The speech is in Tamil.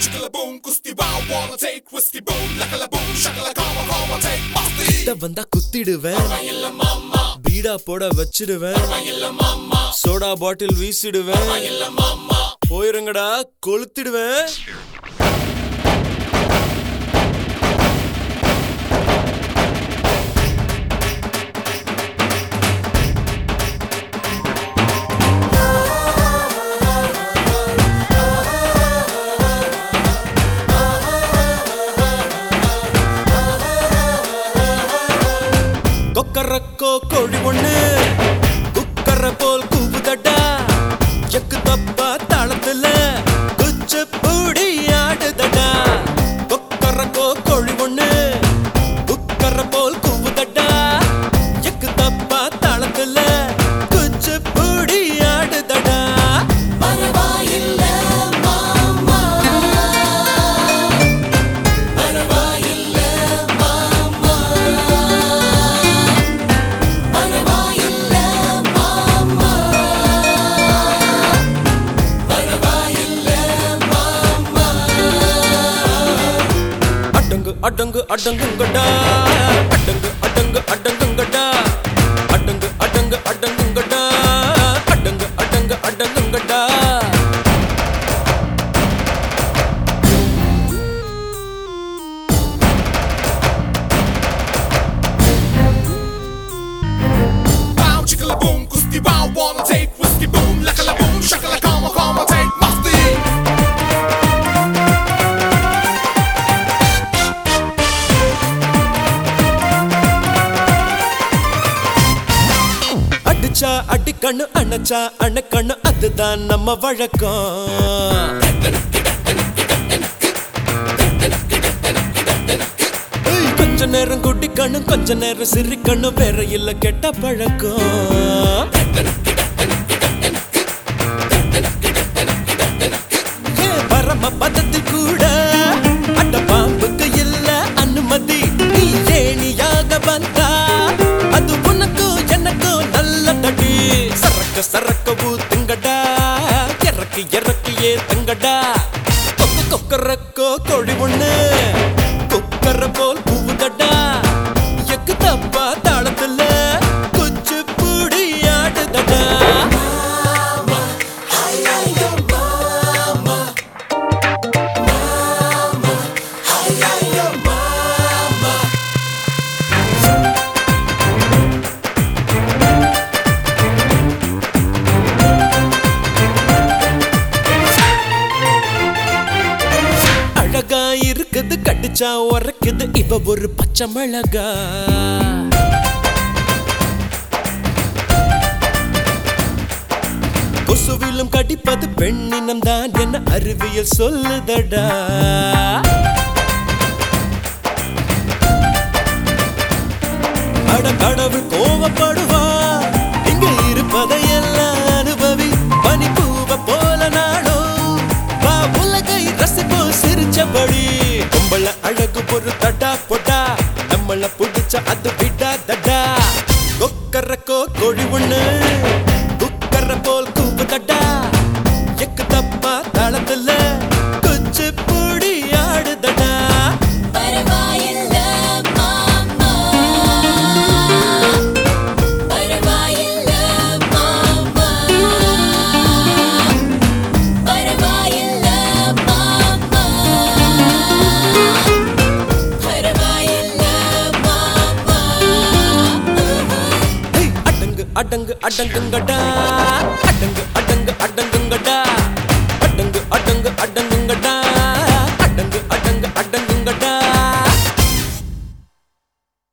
chicka boom, kusti wow, wanna take whiskey boom, lakala boom, shakala kama kama take masti. கிட்ட வந்தா குத்திடுவேன் பீடா போட வச்சிடுவேன் சோடா பாட்டில் வீசிடுவேன் போயிருங்கடா கொளுத்திடுவேன் கொக்கரக்கோ கோழி ஒண்ணு குக்கர போல் கூவுதடா எக்கு தப்பா தாளத்துல குச்சு பூடி ஆடுதடா கொக்கரக்கோ கோழி ஒண்ணு குக்கர போல் கூவுதடா எக்கு தப்பா தாளத்துல குச்சு பூடி ஆடுதடா அடங்கு அடங்கு அடங்குங்கடா அடங்கு அடங்கு அடங்குங்கடா அடங்கு அடங்கு அடங்குங்கடா அடங்கு அடங்கு அடங்குங்கடா Wow, chicka boom, kusti wow, wanna take whiskey boom, lakala boom, shakala kama kama take masti. அடிச்சா அடிக்கண்ணு அணைச்சா அணைக்கண்ணு அதுதான் நம்ம வழக்கம் ஏய், கொஞ்ச நேரம் குடிக்கணும் கொஞ்ச நேரம் சிரிக்கணும் வேற இல்ல கெட்ட பழக்கம் ஏன் பரம பதத்தில் கூட அட்ட பாம்புக்கு இல்ல அனுமதி நீ ஏணியாக வந்தா அது உனக்கும் எனக்கும் நல்ல தடி சரக்க சரக்க ஊத்துங்கடா இறக்கி இறக்கியே தங்கடா கொக்கு கொக்கரக்கோ கோழி ஒண்ணு கொக்கர போல் பூவுதடா எக்கு தப்பா தாளத்துல குச்சு பூடி ஆடுதடா அழகா இருக்குது கடிச்சா உரைக்குது இவ ஒரு பச்சை மிளகா கொசுவிலும் கடிப்பது பெண்ணினம் தான் என்ன அறிவியல் சொல்லுதடா அட கடவுள் கோவப்படுவா இங்க இருப்பதையெல்லாம் அனுபவி பனிப்பூவ போல நாளும் வா உலகை ரசிப்போம் சிரிச்சபடி பொம்பள அழகு ஒரு தடா பொடா நம்மள புடிச்ச அது விடா தடா கொக்கரக்கோ கோழி ஒண்ணு குக்கர போல் கூவுதடா எக்கு தப்பா தாளத்துல குச்சி பூடி ஆடுதடா பரவாயில்ல மாமா பரவாயில்ல மாமா பரவாயில்ல மாமா பரவாயில்ல மாமா ஏய், அடங்கு அடங்கு அடங்குங்கடா அடங்கு அடங்கு அடங்குங்கடா